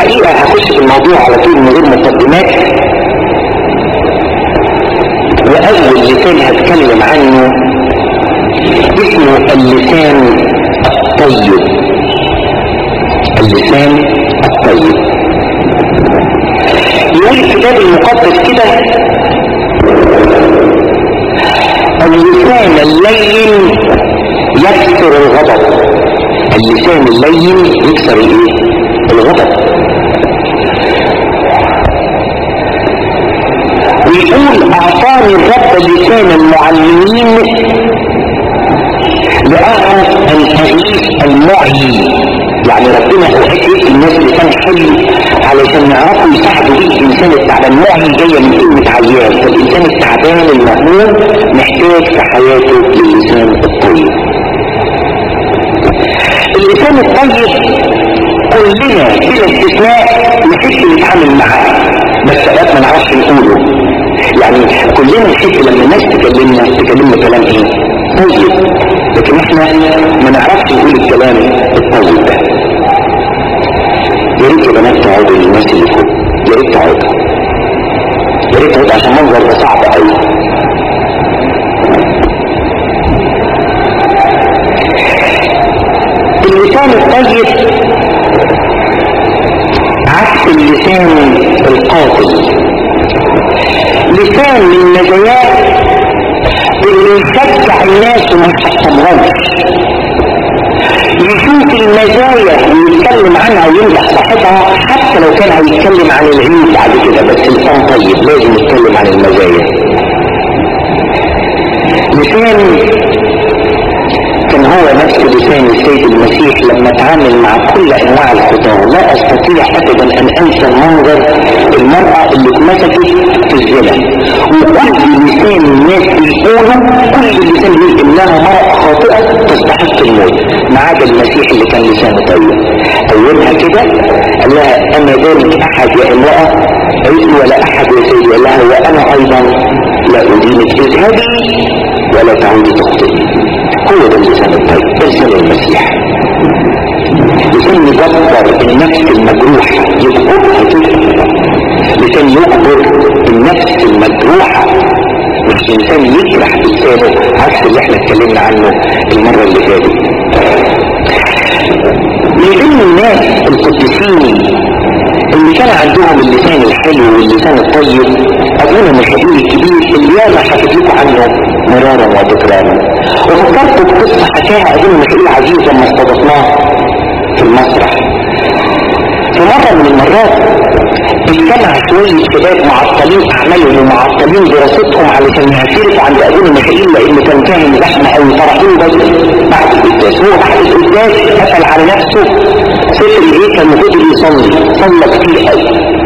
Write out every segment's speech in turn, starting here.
الحقيقة هخش في الموضوع على طول من غير مقدمات وأول لسان هتكلم عنه اسمه اللسان الطيب اللسان الطيب يقول الكتاب المقدس كده اللسان اللين يكسر الغضب اللسان اللين يكسر الايه الغضب ويقول اعطاني الرب لسان المعلمين لاعرف ان اعيش المعي يعني ربنا اوقات يدي الناس لسان حلو علشان يعرفوا يساعدوا بيه الانسان التعبان معي جايه من كلمه عيان فالانسان التعبان المهموم محتاج في حياته للسان الطيب اللسان الطيب كلنا بلا استثناء نحب نتعامل معاه بس ساعات ما نعرفش نقوله يعني كلنا نحب لما الناس تكلمنا تكلمنا كلام ايه طيب لكن احنا ما نعرفش نقول الكلام الطيب ده يا ريت يا بنات تقعدوا للناس اللي فوق يا ريت تقعدوا يا ريت تقعدوا عشان المنظر ده صعب قوي اللسان الطيب عكس اللسان القاتل لسان من مزاياه اللي يشجع الناس وما يحطمهمش يشوف المزايا ويتكلم عنها ويمدح صاحبها حتى لو كان هيتكلم عن العيوب بعد كده بس لسان طيب لازم يتكلم عن المزايا لسان كان هو نفس لسان السيد المسيح لما تعامل مع كل انواع الخطاه لا استطيع ابدا ان انسى منظر المرأة اللي اتمسكت في الزنا وكل لسان الناس بيقولوا كل لسان بيقول انها مرأة خاطئة تستحق الموت ما عدا المسيح اللي كان لسانه طيب قومها كده قال لها اما ذلك احد يا امرأة قالت ولا احد يا سيدي قال لها وانا ايضا لا ادينك اذهبي ولا تعودي تخطئي هو ده اللسان الطيب ده لسان المسيح لسان يجبر النفس المجروحة يجبرها كده لسان يجبر النفس المجروحة مش انسان يجرح لسانه عكس اللي احنا اتكلمنا عنه المرة اللي فاتت من ضمن الناس القديسين اللي كان عندهم اللسان الحلو واللسان الطيب ابونا مشاهير الكبير اللي ياما حكيت لكم عنه مرارا وتكرارا وفكرت بقصه حكاها ابونا مشاهير عزيز لما استضفناه في المسرح في مره من المرات اجتمع شوية شباب معطلين اعمالهم ومعطلين دراستهم علشان يعترفوا عند ابونا مشاهير لان كان كان زحمه قوي فرحوا بدري بعد القداس هو بعد القداس قفل على نفسه سفر ايه كان المفروض يصلي صلى كتير قوي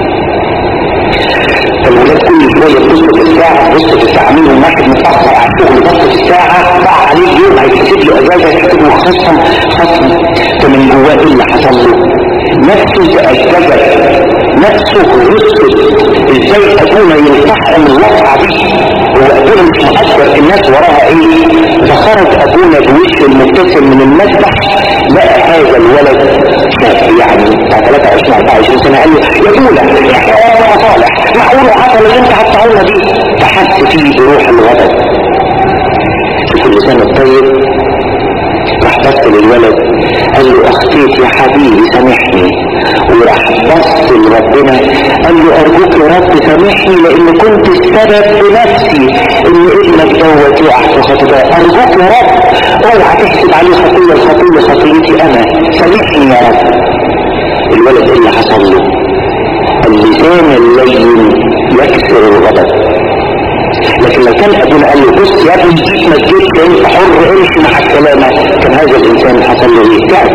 فالولاد كل شويه بتظبط الساعه بص في الساعه منهم واحد متاخر على الشغل بص في الساعه ضاع عليه يوم هيتحسب له اجازه يتحسب له خصم خصم فمن جواه ايه اللي حصل له؟ نفسه تأججت نفسه رسل ازاي ابونا يلتحم الوقعة دي هو ابونا مش مقدر الناس وراها ايه فخرج ابونا بوشه المبتسم من المسبح لقى هذا الولد شاب يعني بتاع 23 24 سنه قال له يا ابونا احنا ورانا مصالح معقول حصل اللي انت هتطعونا دي فحس فيه بروح الغضب شوف اللسان الطيب راح بص للولد قال له اخطيت يا حبيبي سامحني وراح بص لربنا قال له ارجوك يا رب سامحني لان كنت السبب بنفسي ان ابنك دوت يقع في خطيئه ارجوك يا رب اوعى تحسب عليه خطيه الخطيه خطيتي انا سامحني يا رب الولد ايه اللي حصل له اللسان اللين يكسر الغضب لكن لو كان ابونا قال له بص يا ابني جيت مسجد انت حر امشي مع السلامه كان هذا الانسان حصل له ايه؟ تعب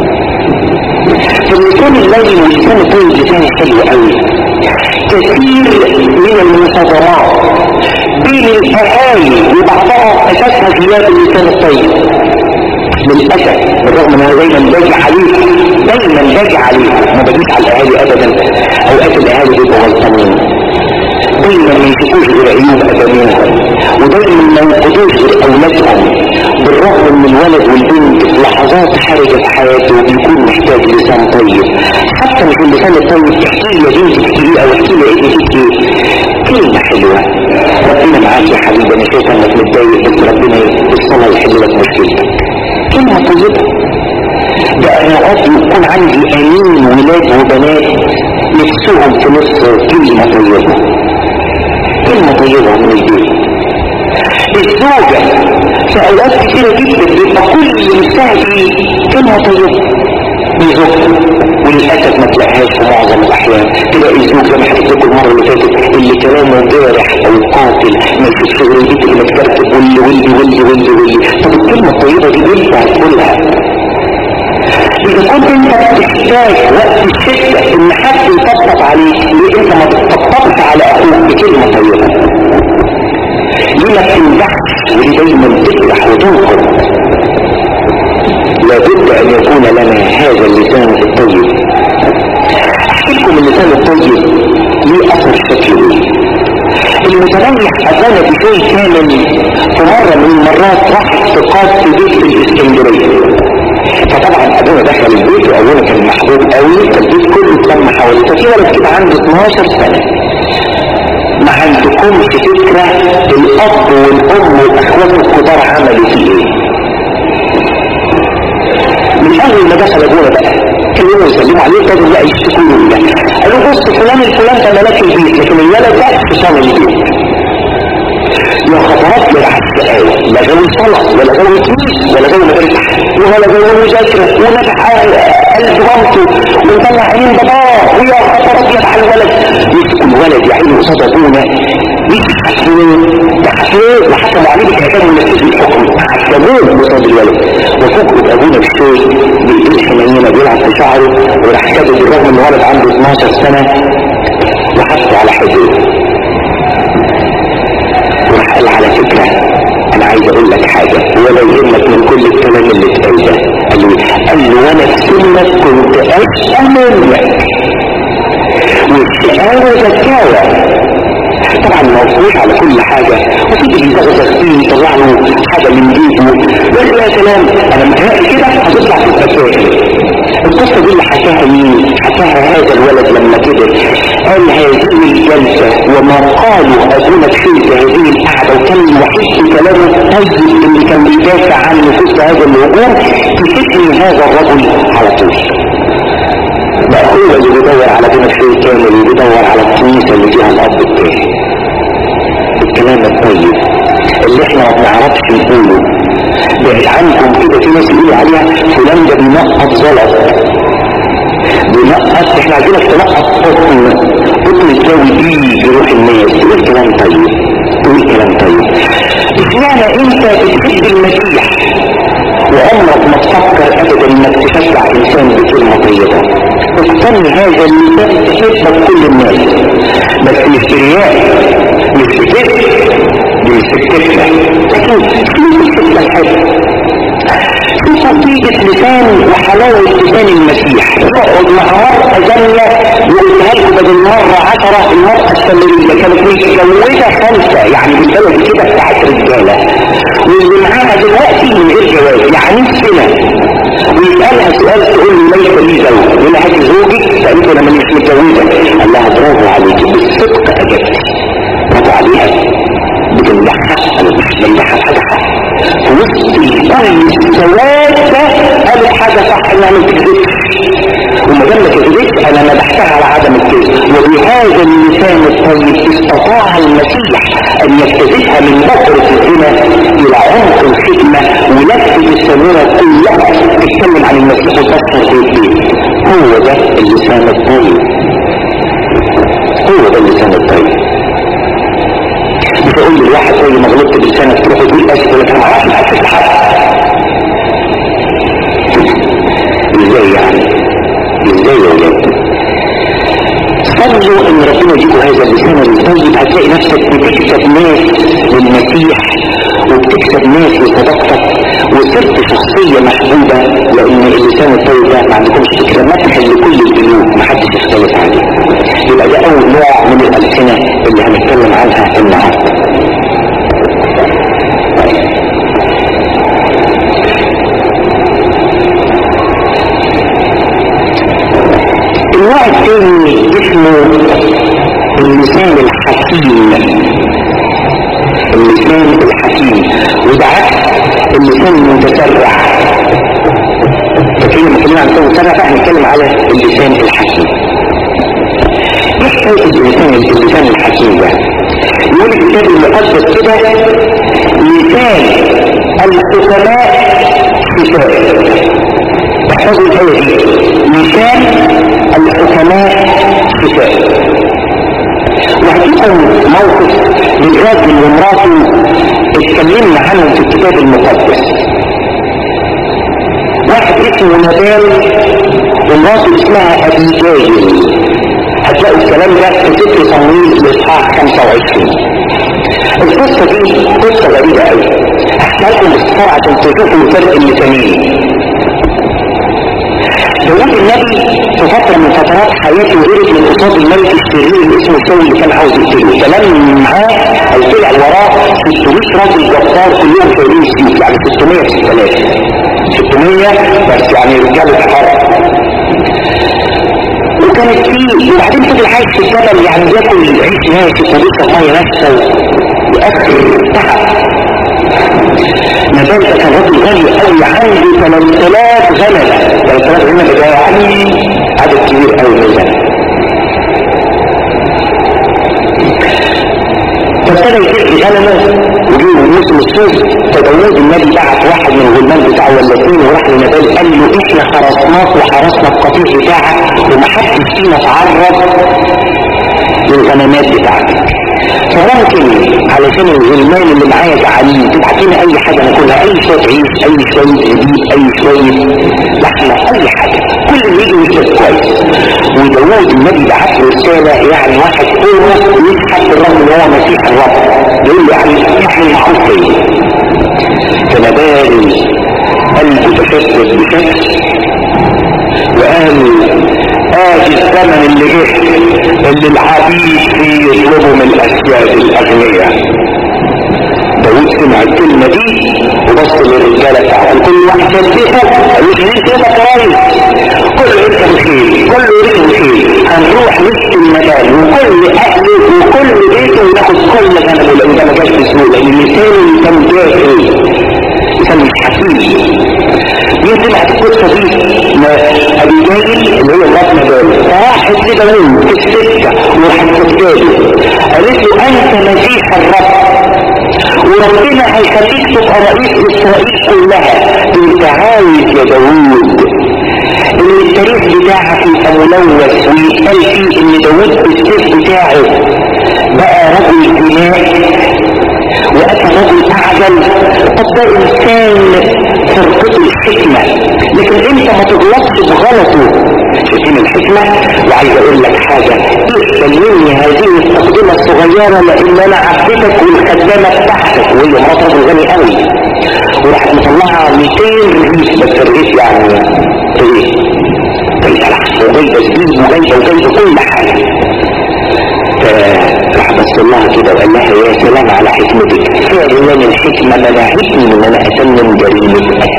فاللسان اللين واللسان الطيب لسان حلو قوي كثير من المصادرات بين الاهالي وبعضها اساسها غياب اللسان الطيب للاسف بالرغم ان انا دايما باجي عليه دايما باجي عليه ما بجيش على الاهالي ابدا اوقات الاهالي بيبقوا غلطانين دايما ما يشوفوش غير عيوب ابنائهم ودايما ما ينقذوش غير اولادهم بالرغم ان الولد والبنت في لحظات حرجة في حياته بيكون محتاج لسان طيب حتى مش اللسان الطيب تحكي لي يا بنتي كبيرة او احكي لي ابني فيك ايه كلمة حلوة ربنا معاك يا حبيبي انا شايف انك متضايق بس ربنا بالصلاة يحل لك مشكلتك كلمة طيبة ده انا اب يكون عندي امين ولاد وبنات نفسهم في مصر كلمة طيبة كلمة طيبة من البيت الزوجة في اوقات كتيرة جدا بيبقى كل اللي نفسها فيه كلمة طيبة بزوجها وللأسف ما تلاقيهاش في معظم الأحيان تلاقي الزوج زي ما حكيت لكم المرة اللي فاتت اللي كلامه جارح أو قاتل ما يشوفش غير البيت اللي متكركب واللي واللي واللي واللي واللي طب الكلمة الطيبة دي انت هتقولها إذا كنت أنت بتحتاج وقت الشدة إن حد يطبطب عليك ليه أنت ما تطبطبش على أخوك بكلمة طيبة ليه ما بتنجحش وليه دايما تجرح وتنقر لابد ان يكون لنا هذا اللسان الطيب احكي لكم اللسان الطيب ليه اثر شكله ايه المتريح اذان بشيء كامل في مرة من المرات راح افتقاد في بيت في الاسكندرية فطبعا ابونا دخل البيت وابونا كان محبوب قوي فالبيت كله اتلم حواليه ففي ولد كده عنده 12 سنة ما عندكمش فكرة الاب والام واخواته الكبار عملوا فيه ايه من اول ما دخل ابونا بقى كلموا يسلموا عليه ابتدوا بقى يشتكوا له ده قالوا بص فلان الفلان ده ملاك البيت لكن الولد ده حصان البيت يا خطرات ولا الشقاوة لا جو صلاة ولا جو كنيس ولا جو مدرسة ولا جو مذاكرة ونجح قلب مامته وطلع عينين باباه ويا خطرات يدعى الولد يمسكوا الولد يا عيني قصاد ابونا يحكموه تحكموه وحكموا عليه بكتاب النتيجة الحكم حكموه قصاد الولد وفكروا ابونا بشوي بايديه الحنينة بيلعب في شعره وراح كاتب بالرغم ان الولد عنده 12 سنة وحطه على حجره وراح قال على فكرة انا عايز اقول لك حاجة ولا يهمك من كل الكلام اللي اتقال ده قال له قال له وانا في سنك كنت اشقى منك والشقاوة زكاوة طبعا ما وصلوش على كل حاجة وفي اللي يزغزغ فيه يطلع له حاجة من جيبه يقول يا سلام انا متهيألي كده هتطلع في التفاهم القصة دي اللي حكاها مين حكاها هذا الولد لما كبر قال هذه الجلسة وما قالوا أدونا شيء في هذه القعدة وكان الوحيد في كلامه الطيب اللي كان بيدافع عن نفوس هذا الوجود تفتني هذا الرجل على طول بقى هو اللي بيدور على دون شيء كامل اللي بيدور على الكنيسة اللي فيها الأب التاني الكلام الطيب اللي احنا ما بنعرفش نقوله بعيد عنكم كده في ناس يقولوا عليها فلان ده بينقط زلط بينقط احنا عايزينك تنقط قطن قطن الجو دي بروح الناس تقول كلام طيب تقول كلام طيب اشمعنى انت بتحب المسيح وعمرك ما تفكر ابدا انك تشجع انسان بكلمه طيبه اقتني هذا اللسان تحبك كل الناس بس مش برياء مش بكذب دي مش الكذبه لكن في الكذبه الحلوه في خطيئة لسان وحلاوة لسان المسيح يقعد مع مرأة زانية وقلتها لكم بدل مرة عشرة المرأة السامرية كانت متجوزة خمسة يعني بالبلد كده بتاعت رجالة واللي معاها دلوقتي من غير جواز يعني سنة ويسألها سؤال تقول له ليس لي زوج يقول لها هاتي زوجك فقالت له انا مانيش متجوزة قال لها برافو عليكي بالصدق اجبتي برافو عليها بتمدحها انا مش بمدحها بحاجة في وسط كل السواد ده قالت حاجة صح انها ما تكذبش وما دام ما كذبتش انا مدحتها على عدم الكذب وبهذا اللسان الطيب استطاع المسيح ان يجتذبها من بكرة الزنا الى عمق الخدمة ولفت السميرة كلها تتكلم عن المسيح وتفسر في البيت هو ده اللسان الطيب هو ده اللسان الطيب مش اقول للواحد زي ما غلطت بلسانك تروح تقول اسف لك انا ما اعرفش اسف لحد ازاي يعني ازاي يا ولاد صلوا ان ربنا يجيبوا هذا اللسان الطيب هتلاقي نفسك بتكسب ناس للمسيح وبتكسب ناس لصداقتك وصرت شخصية محبوبة لان اللسان الطيب ده ما عندكمش فكرة مدح لكل القلوب محدش يختلف عليه يبقى ده اول نوع من الالسنة اللي هنتكلم عنها النهارده النوع الثاني اسمه اللسان الحكيم اللسان الحكيم وده عكس اللسان المتسرع فكلمة لما عن اللسان المتسرع فاحنا نتكلم على اللسان الحكيم ايه اللسان اللسان الحكيم ده يقول الكتاب المقدس كده لسان الحكماء شفاء احفظوا الآية دي لسان الحكماء شفاء وهديكم موقف للراجل ومراته اتكلمنا عنهم في الكتاب المقدس واحد اسمه نبال ومراته اسمها ابيجايل هتلاقوا الكلام ده في سفر صمويل الاصحاح 25 القصه دي قصه غريبه قوي احكي لكم باختصار عشان تشوفوا الفرق اللسانين داود النبي في فترة من فترات حياته غيرت من قصاد الملك الشرير اللي اسمه سوي اللي كان عاوز يقتله فلم معاه او طلع وراه 600 راجل جبار كلهم شايلين سيوف يعني 600 في 6000 600 بس يعني رجاله حرب وكانت فيه وبعدين فضل عايش في الجبل يعني بياكل عيش ناشف وبيشرب ميه ناشفه واخر تعب نبال ده كان راجل غني قوي عنده 3000 غنم 3000 غنم ده يعني عدد كبير قوي من الغنم فابتدى يجيب غنمه وجيه موسم الصيف فداوود النبي بعت واحد من الغلمان بتاعه ولا اثنين وراح لنبال قال له احنا حرسناك وحرسنا القطيع بتاعك ومحدش فينا تعرض للغنمات بتاعتك فممكن علشان الغلمان اللي معايا جعانين تبعت لنا اي حاجه ناكلها اي شويه عيش اي شويه زبيب اي شويه لحمه اي حاجه كل اللي يجي يجيب كويس وداوود النبي بعت له رساله يعني واحد قوه يسحب بالرغم ان هو مسيح الرب يقول له يعني يعني معروف ليه فنبال قلبه تشدد بشكل وقال ادي الزمن اللي جه اللي العبيد فيه يطلبوا من الاسياد الاغنياء داود سمع الكلمة دي وبص للرجالة بتاعته كل واحد صدقه قال له انت ايه كويس كله انت بخير كله انت بخير هنروح وسط المكان وكل اهله وكل بيته وناخد كل غنمه لان ده ما جاش بسهوله لان لسانه كان جاهل لسان مش حكيم مين سمعت القصة دي ابي جاهل اللي هو الرب نبال فراحت لداوود في السكة وراحت تسجاله قالت له انت مسيح الرب وربنا هيخليك تبقى رئيس اسرائيل كلها انت عايز يا داوود ان التاريخ بتاعك يبقى ملوث ويتقال فيه ان داوود بالسيف بتاعه بقى رجل دماء وأتى رجل أعجل قد ده إنسان فرقته الحكمة لكن أنت ما تغلطش بغلطه شايفين الحكمة وعايز أقول لك حاجة اقبل مني هذه التقدمة الصغيرة لأن أنا عبدتك والخدامة بتاعتك وهي مرات رجل غني قوي وراحت مطلعها 200 رغيف بس رغيف يعني رغيف جايبة لحم وجايبة زبيب وجايبة وجايبة كل حاجة راح بص لها كده وقال لها يا سلام على حكمتك فعلا الحكمة منعتني من انا اتمم جريمة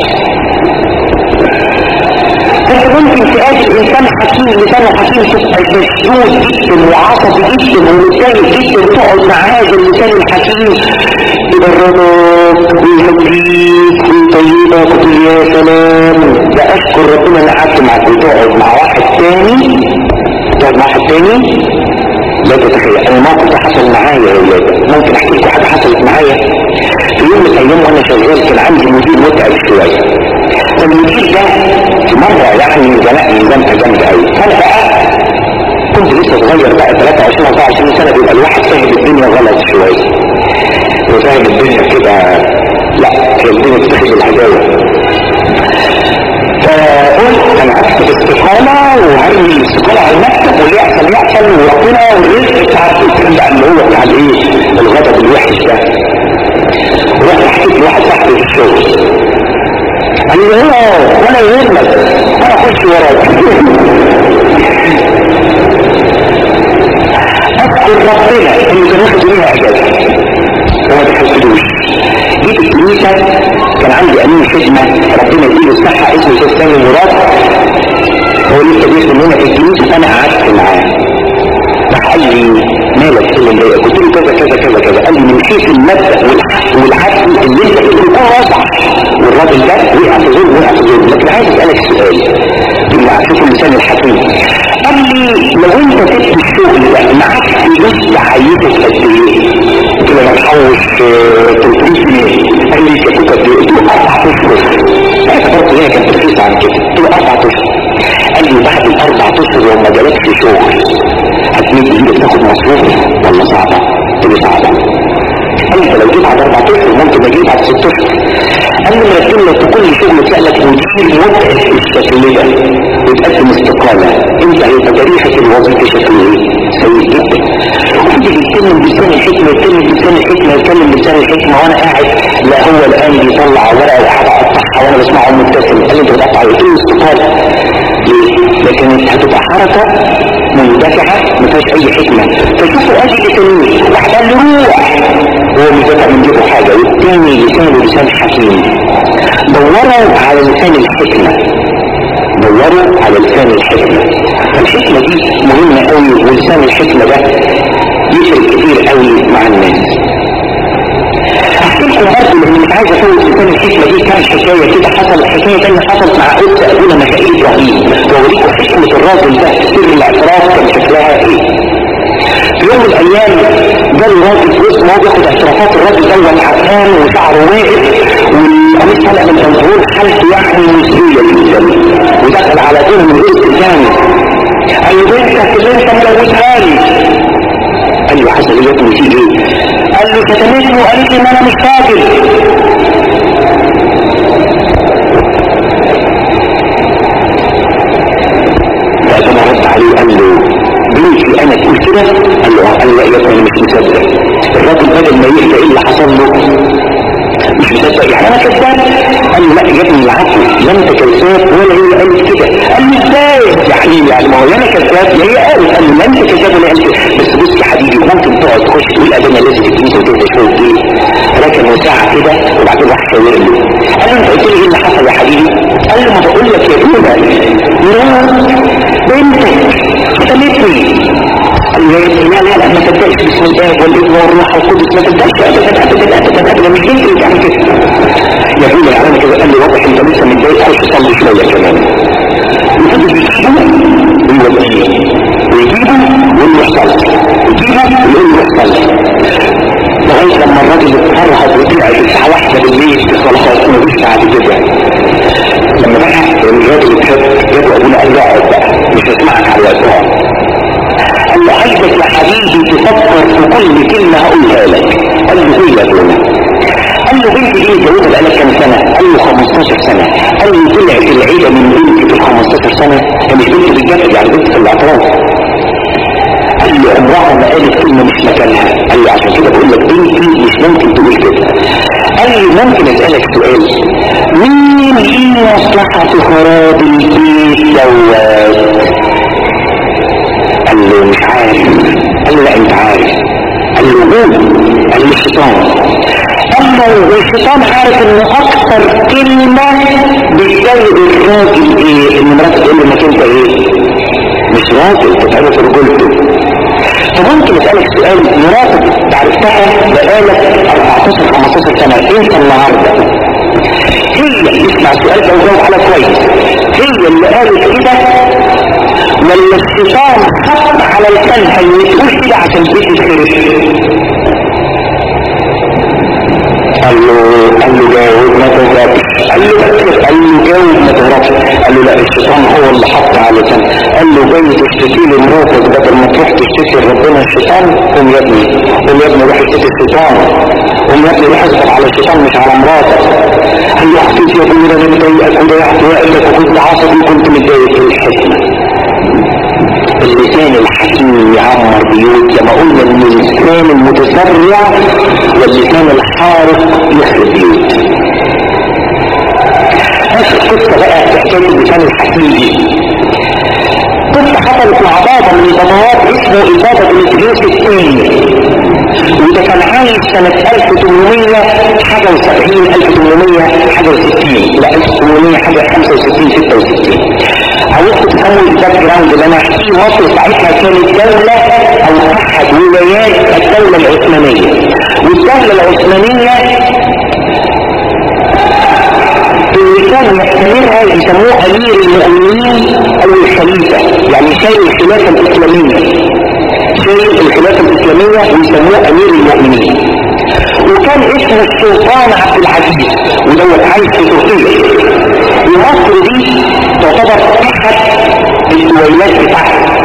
انت ممكن تقابل انسان حكيم لسانه حكيم تبقى مشدود جدا وعصبي جدا ومتضايق جدا وتقعد مع هذا اللسان الحكيم يبردك ويهديك ويطيبك وتقول يا سلام ده اشكر ربنا اللي قعدت معاك وتقعد مع واحد تاني تقعد مع واحد تاني لا تتخيل انا الموقف ده حصل معايا يا ولاد ممكن احكي لكم حاجه حصلت معايا في يوم من الايام وانا شغال كان عندي مدير متعب شويه فالمدير ده في مره يعني زنقني زنقه جامده قوي فانا بقى كنت لسه صغير بقى 23 24 سنه بيبقى الواحد فاهم الدنيا غلط شويه وفاهم الدنيا كده لا هي الدنيا بتاخد الهدايا فقلت انا هكتب استقامة وهرمي الاستقامة على المكتب واللي يحصل يحصل وربنا والرزق بتاع الكلام اللي هو بتاع الايه الغضب الوحش ده ورحت حكيت لواحد صاحبي في الشغل قال لي هو ولا يهمك انا اخش وراك اذكر ربنا انه كان واخد منها اجازه وما تحسدوش جيت الكنيسه كان عندي امين خدمه ربنا يديله الصحه اسمه استاذ مراد هو لسه بيخدم هنا في الكنيسه انا قعدت معاه راح قال لي مالك ايه اللي مضايقك قلت له كذا كذا كذا كذا قال لي من حيث المبدا والحق والعدل اللي انت بتقول يكون واضح والراجل ده وقع في ظلم وقع في ظلم لكن عايز اسالك سؤال بالله شوف اللسان الحكيم قال لي لو انت سبت الشغل ده معاك فلوس تعيشك قد ايه؟ قلت له انا محوش 300 جنيه قال لي كتبت قد ايه؟ قلت له اربع اشهر انا برضه هي كانت رخيصه عن كده قلت له اربع اشهر قال لي بعد الاربع اشهر لو ما جالكش شغل هتمد ايدك تاخد مصروف ولا صعبه؟ قلت له صعبه انت لو جيت بعد اربع اشهر ممكن اجيب بعد ست اشهر قال لي مرتب لك كل شغل سألك مدير متعب الشكلية وتقدم استقالة انت هيبقى تاريخك الوظيفي شكله ايه؟ سيء جدا وتيجي تتكلم بلسان الحكمة يتكلم بلسان الحكمة يتكلم بلسان الحكمة وانا قاعد لا هو الان بيطلع ورقة وقاعد اقطعها وانا بسمعه مبتسم قال لي انت بتقطع قلت له استقالة ليه؟ لكن هتبقى حركة مندفعة ما فيهاش اي حكمة فشوفوا اجي لتنين واحد قال له روح هو مش دافع من جيبه حاجة والتاني لسانه لسان حكيم دوروا على لسان الحكمة دوروا على لسان الحكمة الحكمة دي مهمة قوي ولسان الحكمة ده يفرق كتير قوي مع الناس احكي لكم برضه لان مش عايز اقول لسان الحكمة دي كان حكاية كده حصل حكاية تانية حصلت مع قدس ابونا ميخائيل ابراهيم واوريكم حكمة الراجل ده سر الاعتراف كان شكلها ايه في يوم من الايام جاله راجل في اسمه هو بياخد اعترافات الراجل دوت عرقان وشعره واقف والقميص طالع من البنطلون حالته يعني مسريه جدا ودخل على دين من غير استئذان قال له بنتك اللي انت ملوثها لي قال له حصل ايه يا ابني في ايه؟ قال له شتمتني وقالت لي ان انا مش راجل فأنا رد عليه قال له بنتي انا تقول كده قال له قال لا يا ابني مش مصدق الراجل بدل ما يهدى ايه اللي حصل له مش مصدق يعني انا كذاب قال له لا يا ابني العفو لا انت كذاب ولا هي قالت كده قال له ازاي يا حبيبي يعني ما هو يا انا كذاب يا هي قالت قال له لا انت كذاب ولا انت بس بص يا حبيبي ممكن تقعد تخش تقول ابانا لازم الكنيسه وتهدى شويه ايه ركن ساعه كده وبعدين راح شاور له قال له انت قلت لي ايه اللي حصل يا حبيبي قال له ما بقول لك يا دولا لا بنتك شتمتني لا لا لا ما تبدأش باسم الآب والابن والروح القدس ما تبدأش أبدا أبدا أبدا أبدا مش بنتي يعني كده يا ابني يا عم كده قال لي واضح انت لسه متضايق خش صلي شوية كمان وفضل يجيبه ويوديه ويجيبه ويقول له احصل يجيبه ويقول له احصل لغاية لما الراجل اتفرهد وطلع الساعة واحدة بالليل في صلاة مفيش بعد كده لما بقى الراجل اتشد جابوا ابونا قال له اقعد بقى مش هسمعك على الاسرار قال له عايزك يا حبيبي تفكر في كل كلمة هقولها لك قال له ايه يا ابونا قال له بنتي دي متجوزة بقالها كام سنة قال له 15 سنة قال له طلعت العيلة من بنتي في 15 سنة هي مش بنت بالجسد يعني بنت في الاعتراف قال له عمرها ما قالت كلمة مش مكانها قال له عشان كده بقول لك بنتي مش ممكن تقول كده قال لي ممكن اسألك سؤال مين ليه مصلحة في خراب البيت دوت قال له مش عارف قال له لا انت عارف قال له قول قال له الشيطان قال له الشيطان عارف ان اكتر كلمة بتزود الراجل ايه ان مراته تقول له انك انت ايه مش راجل تتعرف في رجولته فممكن اسألك سؤال مراتك تعرفتها بقالك 14 15 سنة انت النهاردة هي اسمع السؤال ده وجاوب على كويس هي اللي قالت كده ولا الشيطان حط على لسانها ان تقول كده عشان البيت يتخرب قال له قال له جاوب ما تهربش قال له بكر قال له جاوب ما تهربش قال له لا الشيطان هو اللي حط على لسانه قال له جاي تشتكي لي مراتك بدل ما تروح تشتكي لربنا الشيطان قوم يا ابني قوم يا ابني روح اشتكي الشيطان قوم يا ابني روح اسقط على الشيطان مش على مراتك قال له اختي يا ابني انا مضايقك وضيعت وقتك وكنت عصبي وكنت متضايق الحكمه اللسان الحكيم يعمر بيوت لما قلنا ان اللسان المتسرع واللسان الحارق يخرب بيوت اخر قصة بقى في حكاية اللسان الحكيم دي قصة حصلت مع بابا من الباباوات اسمه البابا ديمتريوس الثاني وده كان عايش سنة 1800 حاجة و70 1800 حاجة و60 لا 1800 حاجة 65 66 عاوزكم تفهموا الباك جراوند اللي انا احكيه مصر ساعتها كانت دولة او احد ولايات الدولة العثمانية والدولة العثمانية اللي كان يحتملها يسموه امير المؤمنين او الخليفة يعني شايل الخلافة الاسلامية شايل الخلافة الاسلامية ويسموه امير المؤمنين وكان اسمه السلطان عبد العزيز ودوت عايش في تركيا ومصر دي تعتبر احد الولايات بتاعته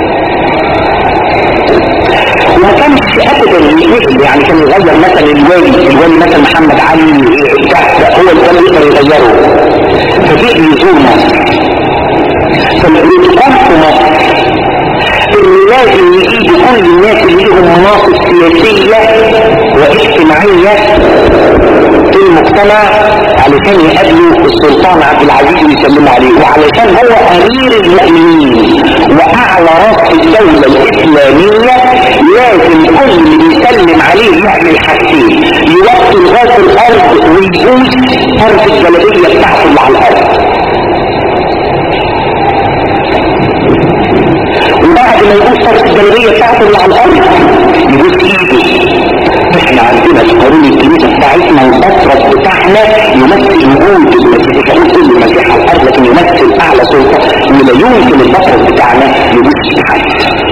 وما كانش ابدا يتنقل يعني كان يغير مثلا الوالي الوالي مثلا محمد علي تحت هو اللي كان يقدر يغيره فجئ يزور مصر فالبروتوكول في مصر ان لازم يجيبوا كل الناس اللي لهم مناصب سياسية واجتماعية في المجتمع علشان يقابلوا السلطان عبد العزيز ويسلموا عليه وعلشان هو امير المؤمنين واعلى راس في الدولة الاسلامية لازم كل اللي بيسلم عليه يعمل حاجتين يوطي لغاية الارض ويبوس طرف الجلابية بتاعته اللي على الارض وبعد ما يبوس طرف الجلابية بتاعته اللي على الارض يبوس ايده احنا عندنا في قانون الكنيسة بتاعتنا البطرس بتاعنا يمثل وجود المسيح مش هقول كل المسيح على الارض لكن يمثل اعلى سلطة ولا يمكن البطرس بتاعنا يبوس حد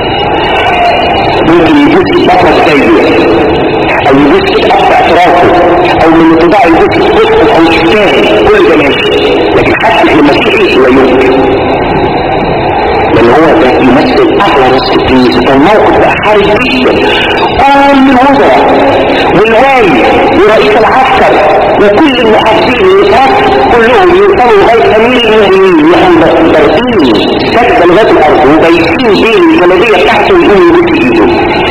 ممكن يبوس البطرس زيه او يبوس الاب اعترافه او من اتباع يبوس الاسقف او الشتاهي كل ده ماشي لكن حتى في المسيحي لا يمكن بل هو ده يمثل اعلى راس في الكنيسه فالموقف ده حرج جدا كل الوزراء والوالي ورئيس العسكر وكل المحافظين اللي كلهم يوصلوا لغايه امير المؤمنين يحن ضاربين سجد لغايه الارض وبايتين بين الجلابيه بتاعته ويقوم يبص ايده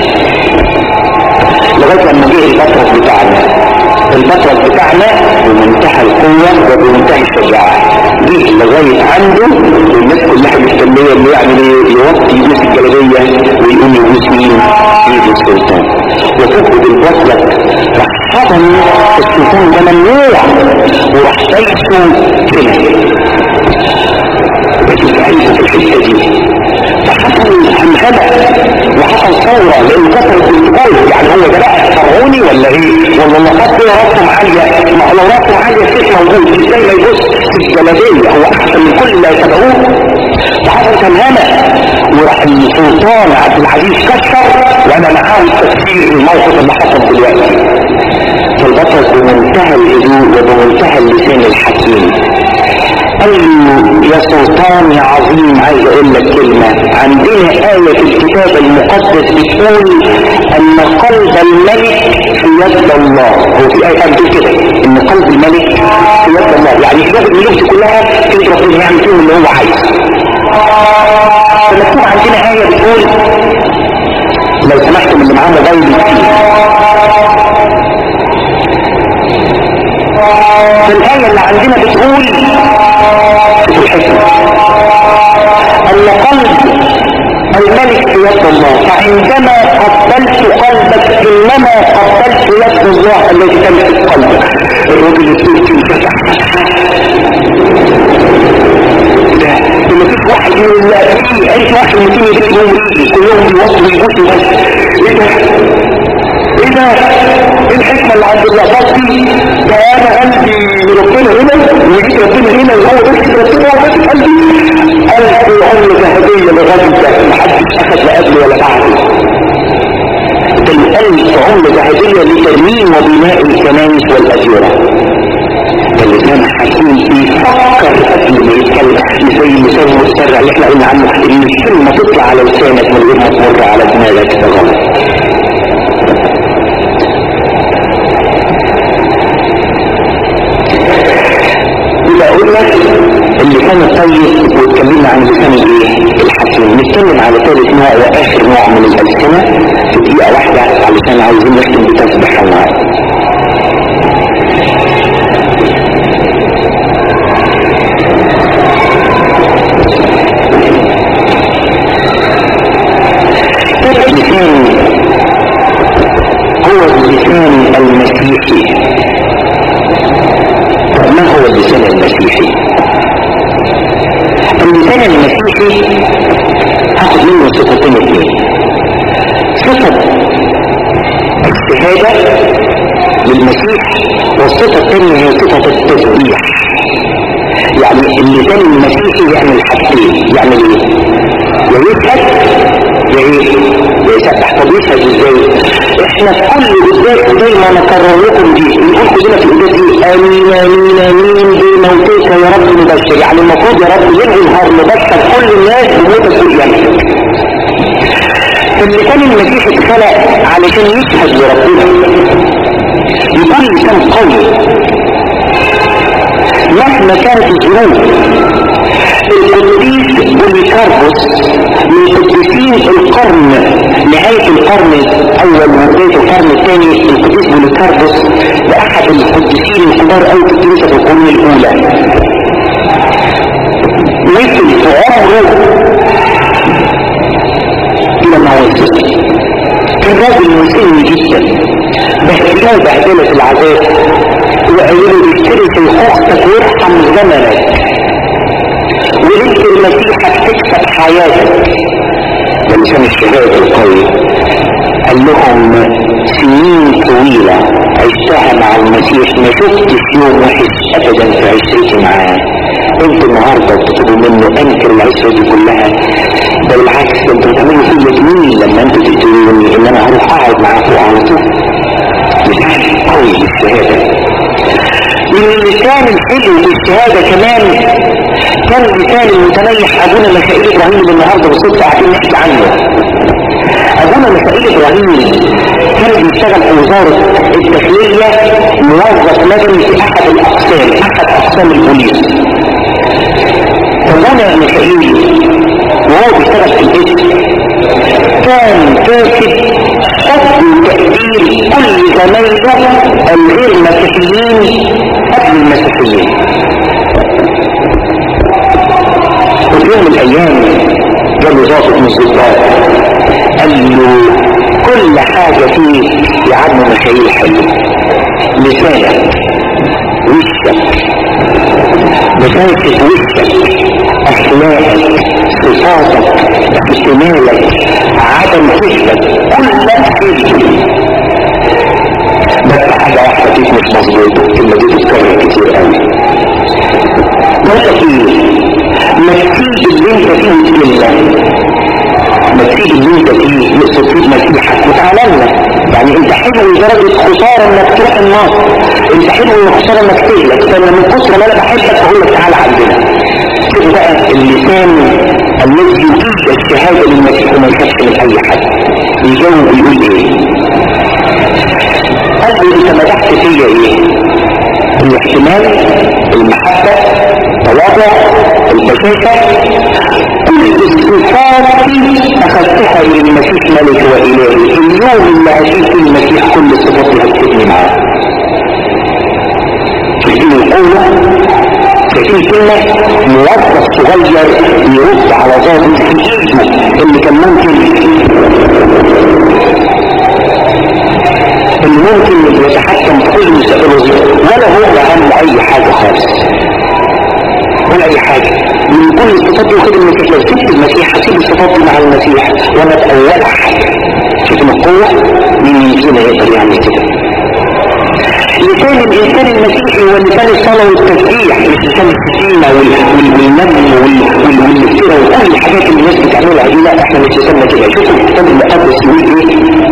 لغايه لما جه البطرس بتاعنا البطرس بتاعنا بمنتهى القوة وبمنتهى الشجاعة جه لغاية عنده والناس كلها مستنية انه يعمل ايه يوطي يبوس الجلابية ويقوم يبوس مين؟ يبوس السلطان وفوق بالبطلة راح حضن السلطان ده ممنوع وراح سايسه كده بس عايزه في الحتة دي فحصل همهمة وحصل ثورة لأنه كسر البروتوكول يعني هو ده بقى فرعوني ولا ايه؟ ولا اللقطات دي راسهم عالية ما هو لو راسهم عالية السيف موجود ازاي ما يبص في الجلابية هو أحسن من كل اللي يتبعوه فحصل همهمة وراح السلطان عبد العزيز كسر وانا معاه التفسير الموقف اللي حصل دلوقتي فالبطرس بمنتهى الهدوء وبمنتهى اللسان الحكيم قال له يا سلطان يا عظيم عايز اقول لك كلمة عندنا آية في الكتاب المقدس بتقول ان قلب الملك في يد الله هو في آية بتقول كده ان قلب الملك في يد الله يعني كتاب الملوك دي كلها في ربنا يعمل فيهم اللي هو عايز فمكتوب عندنا آية بتقول لو سمحتم اللي معاه موبايل كتير فالآية اللي عندنا بتقول في الحكمة أن قلب الملك في يد الله فعندما قبلت قلبك إنما قبلت يد الله التي تمسك قلبك الرجل التركي فتح ده لما فيش واحد من اللاقين عرف واحد من الاثنين يجيبهم كلهم بيوصلوا يبصوا بس ايه ده ايه ده ايه الحكمة اللي عند اللقطات دي ده انا قلبي ربنا هنا وجيت ربنا هنا وهو بس ربنا هو بس قلبي قلبي عمر ذهبية للراجل ده محدش اخذ لا قبله ولا بعده ده القلب عمر ذهبية لترميم وبناء الكنائس والأديرة اللسان حكيم بيفكر قبل ما يتكلم زي اللسان المسرع اللي احنا قلنا عنه ان الكلمة تطلع على لسانك من غير ما تمر على دماغك ده غلط يبقى اقول لك اللسان الطيب واتكلمنا عن اللسان الايه الحكيم نتكلم على ثالث نوع واخر نوع من الالسنه في دقيقه واحده علشان عايزين نختم بتسبيح النهارده اللسان هو اللسان المسيحي طب ما هو اللسان المسيحي اللسان صفتين اثنين صفة الشهادة للمسيح والصفة الثانية هي صفة التسبيح يعني اللسان المسيحي يعمل حاجتين يعمل ايه؟ يا يشهد يا ايه؟ يا يسبح طب يشهد ازاي؟ احنا في كل قداس دايما نكرر لكم دي نقول كلنا في القداس دي امين امين امين بموتك يا رب نبشر يعني المفروض يا رب ينهي نهار نبشر كل الناس بموتك وقيامتك فاللسان المسيحي اتخلق علشان يشهد لربنا يكون لسان قوي مهما كانت الظروف القديس بوليكاربوس من قديسين القرن نهاية القرن الأول وبداية القرن الثاني القديس بوليكاربوس ده أحد القديسين الكبار أوي في الكنيسة في القرون الأولى وصل في عمره إلى ما وصل كان راجل مسن جدا بهدله بهدلة العذاب وقالوا له اشتري في اختك وارحم زمنك وانت المسيح هتكسب حياتك ده لسان الشهادة القوي قال لهم سنين طويلة عشتها مع المسيح ما شفتش يوم وحش ابدا في عشرتي معاه انت النهارده بتطلبوا منه انكر العشره دي كلها ده بالعكس ده انتوا بتعملوا فيا جميل لما انتوا تقتلوني ان انا هروح اقعد معاكم على طول لسان قوي بالشهاده من اللسان الحلو في الشهادة كمان كان لسان المتنيح ابونا ميخائيل ابراهيم اللي النهارده بالصدفه قاعدين نحكي عنه ابونا ميخائيل ابراهيم كان بيشتغل في وزاره الداخليه موظف مدني في احد الاقسام احد اقسام البوليس ابونا ميخائيل وهو بيشتغل في الاسم كان كاتب حب وتقدير كل زمايله الغير مسيحيين قبل المسيحيين وفي يوم من الايام جاله ضابط من الضباط قال له كل حاجة فيه يا عم مشاهير حلو لسانك وشك بشاكل وشك اخلاقك صفاتك احتمالك عدم كذبك كل ده حلو بس حاجة واحدة فيك مش مظبوطة الكلمة دي بتتكرر كتير قوي بقول ايه ما تسيب اللي انت فيه وتقلة ما تسيب اللي انت فيه يقصد فيه مسيحك وتعالى لنا يعني انت حلو لدرجة خسارة انك تروح النار انت حلو وخسارة انك تهلك فانا من كثر ما انا بحبك بقول لك تعالى عندنا شوف بقى اللسان الذي يجيب الشهادة للمسيح وما يخافش من اي حد يجاوب يقول ايه قال لي انت مدحت فيا ايه الاحتمال المحبة التواضع البشاشة كل الصفات اخذتها للمسيح ملك والهي اليوم اللي هشيل فيه المسيح كل الصفات دي هتفيدني معاه شايفين القوة شايفين كلمة موظف صغير يرد على ظابط في ايده اللي كان ممكن اللي ممكن يتحكم في كل مستقبل وظيفه ولا هو اهم اي حاجة خالص ولا اي حاجة من كل الصفات دي وخد المسيح لو سبت المسيح هسيب الصفات دي مع المسيح وانا بأولها حاجة شوفوا القوة مين فينا يقدر يعمل كده لسان الانسان المسيحي هو لسان الصلاة والتسبيح مش لسان السكينة والنم والافتراء وكل الحاجات اللي الناس بتعملها دي لا احنا مش لساننا كده شوفوا الكتاب المقدس يقول ايه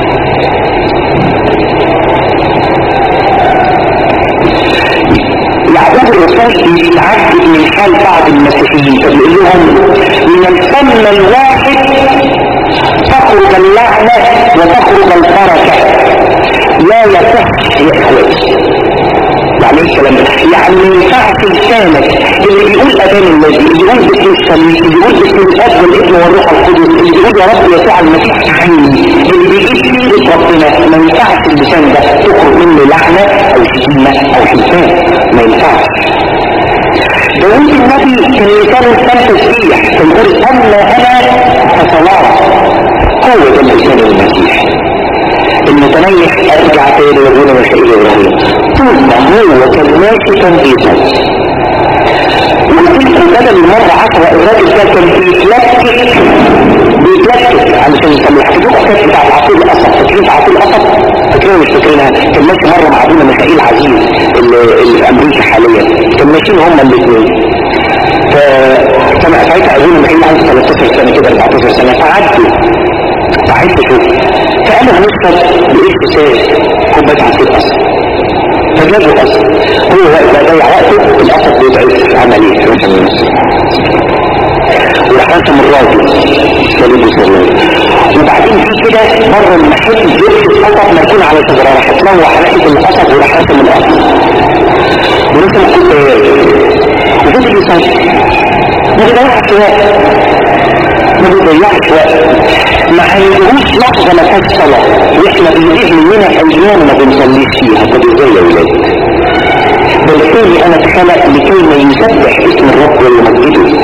يعقوب الرسول بيتعجب من حال بعض المسيحيين فبيقول لهم من الفم الواحد تخرج اللعنة وتخرج البركة لا يصح يا اخواتي يعني ايه الكلام ده؟ يعني ما ينفعش لسانك اللي بيقول اذان النبي اللي بيقول باسم الصليب اللي بيقول باسم الاب والابن والروح القدس اللي بيقول يا رب يسوع المسيح عني اللي بيجيب سيرة ربنا ما ينفعش اللسان ده تخرج منه لعنة او شتيمة او حسان ما ينفعش داوود النبي كان لسانه كان تسبيح كان يقول اما انا فصلاة قوة اللسان المسيح المتنيح ارجع تاني وابونا مشاهير ابراهيم طول ما هو كان ماشي كان بيصلي وفي الكتاب بدل المرة عشرة الراجل ده كان بيتلكك بيتلكك علشان يصلي حفظوك كانت بتاع العقيل الأسد فاكرين عقيل الأسد فاكرين مش فاكرينها كان ماشي مرة مع ابونا ميخائيل عزيز اللي, اللي في أمريكا حاليا كان ماشيين هما الاثنين فكان ساعتها ابونا ميخائيل عنده 13 سنة كده 14 سنة فعدوا فعدت اشوف فقالوا هنشرب بإيه ساس كوباية عصير أسد فجابوا الأسد هو وقت ضيع وقته الأسد بيضعف عملية مثلا النصر وراح رسم الراجل صليب صليب وبعدين في كده بره المحيط جبت القطط مركون على شجره راح تلوح ريحه القصب وراح رسم القصب ورسم الكوبايات وفضل يصلي ما بيضيعش وقت ما بيضيعش وقت ما عندهوش لحظه ما فيهاش صلاه واحنا بنضيع مننا ايام ما بنصليش فيها طب ازاي يا ولاد بالتالي انا اتخلق لكي ما يسبح اسم الرب ويمجده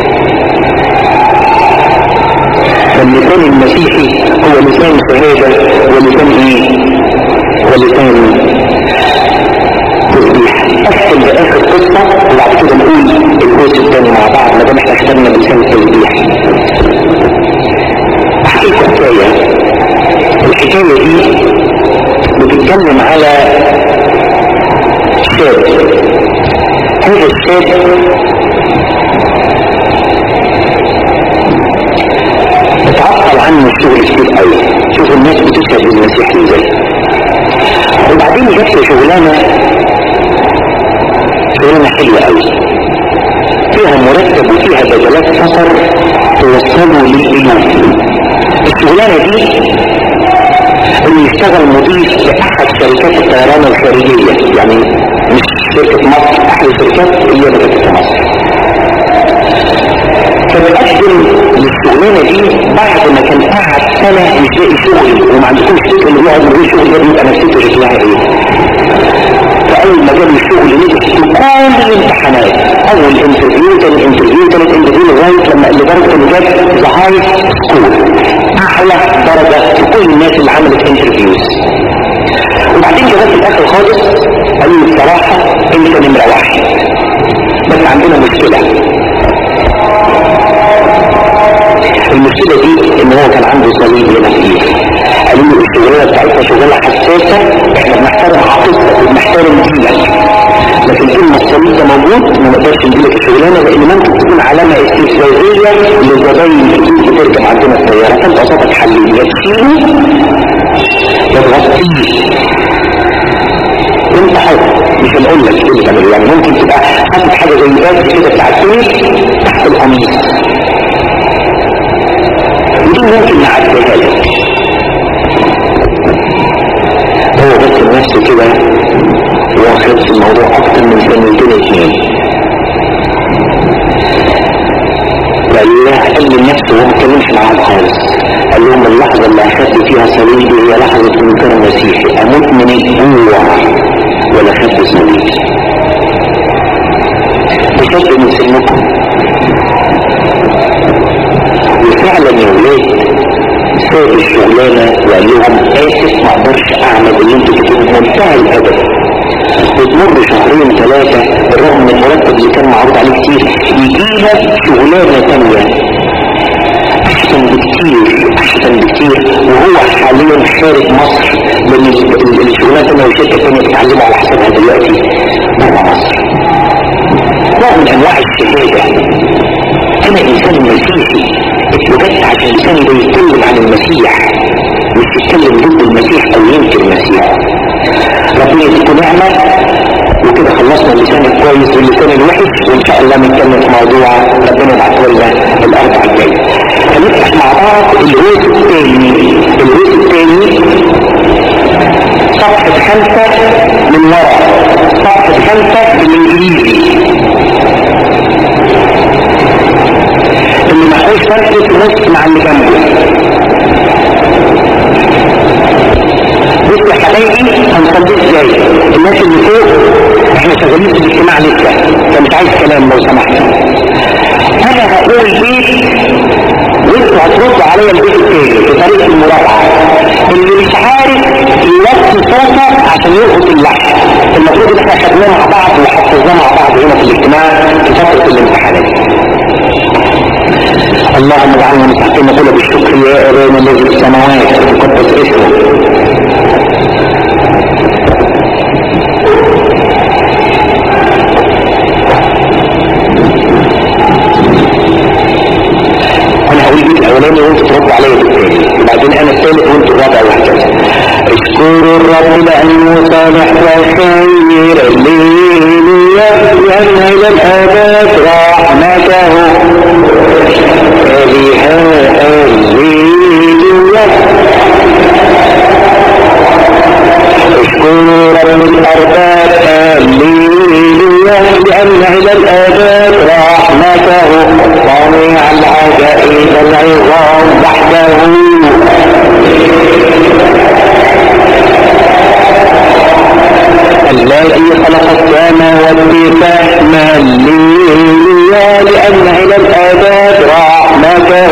فاللسان المسيحي هو لسان شهادة ولسان ايه ولسان تسبيح ادخل لاخر قصة وبعد كده نقول الجزء الثاني مع بعض ما دام احنا خدنا لسان التسبيح احكي لكم حكاية الحكاية دي بتتكلم على شاب هذا الشاب اتعطل عنه الشغل كتير قوي شوف الناس بتشهد بالمسيح ازاي وبعدين جت له شغلانه شغلانه حلوه قوي فيها مرتب وفيها بدلات سفر توصله للبيوت الشغلانه دي انه يشتغل مضيف لاحد شركات الطيران الخارجيه يعني مش شركه مصر احد الشركات اللي بدات في مصر فبقدم للشغلانه دي بعد ما كان قعد سنه مش لاقي شغل وما عندكوش فكره اللي بيقعد من غير شغل ده بيبقى نفسيته شكلها ايه فاول ما جاب الشغل نجح في كل الامتحانات اول انترفيو تاني انترفيو تالت انترفيو لغايه لما لدرجه انه جاب ذا هاي سكول اعلى درجه في كل الناس اللي عملت انترفيوز وبعدين جابت في الاخر خالص قالوا لي بصراحه انت نمره واحد بس عندنا مشكله المشكلة دي ان هو كان عنده صليب هنا في ايده قالوا له الشغلانة بتاعتنا شغلانة حساسة احنا بنحترم عقيدتك وبنحترم دينك لكن طول ما الصليب ده موجود ما نقدرش نديلك الشغلانة لان ممكن تكون علامة استفزازية للزباين كتير بتركب عندنا الطيارة فانت قصدك حلين يا تشيله يا تغطيه انت حر مش هنقول لك ايه اللي تعمله يعني ممكن تبقى حاطط حاجه زي الباس كده بتاع التونس تحت القميص ودي ممكن نعديها لك هو بس نفسه كده واخد في الموضوع اكتر من سنتين اتنين قال الله قال لنفسه وهو ما اتكلمش معاهم خالص قال لهم اللحظة اللي أخدت فيها صليبي هي لحظة إنكار مسيحي أموت من الجوع ولا أخدت صليبي بشد من سنكم وفعلا يا ولاد ساب الشغلانة وقال لهم آسف ما أقدرش أعمل اللي أنتوا بتقولوا بمنتهى الأدب وتمر شهرين ثلاثة بالرغم من المرتب اللي كان معروض عليه كتير يجيها شغلانة تانية أحسن بكتير أحسن بكتير وهو حاليا خارج مصر لأن الشغلانة التانية والشركة التانية بتعلمه على حسابها دلوقتي بره مصر نوع من أنواع الشهادة أنا إنسان مسيحي اتوجدت عشان لساني ده يتكلم عن المسيح مش يتكلم ضد المسيح أو ينكر المسيح ربنا يديكم نعمة وكده خلصنا اللسان الكويس واللسان الوحش وان شاء الله نتكلم في موضوع ربنا يبعته لنا الاربع الجاي هنفتح مع بعض الجزء الثاني الجزء الثاني صفحة خمسة من ورا صفحة خمسة بالانجليزي اللي محتاج فرق في نص مع اللي جنبه بصوا يا حبايبي هنصلي ازاي الناس اللي فوق احنا شغالين في الاجتماع لسه فمش عايز كلام لو سمحت انا هقول بيت وانتوا هتردوا عليا البيت التاني بطريقه المراجعه اللي مش عارف يوصي صوته عشان يلقط اللحن المفروض ان احنا خدناه مع بعض وحفظناه مع بعض هنا في الاجتماع في فتره الامتحانات اللهم اجعلنا مستحقين نقول بالشكر يا ابانا الذي في السماوات تقدس اسمك انا هقول البيت الاولاني وانت ترد عليا بالتالي وبعدين انا الثالث وانت الرابع وهكذا اشكروا الرب لانه صالح وخير الليل يأتي الى الابد رحمته بها الليل اشكروا رب الارباب الليل لان الى الابد رحمته صانع العجائب العظام وحده الذي خلق السماوات فهما ليا لأن إلى الآباد رحمته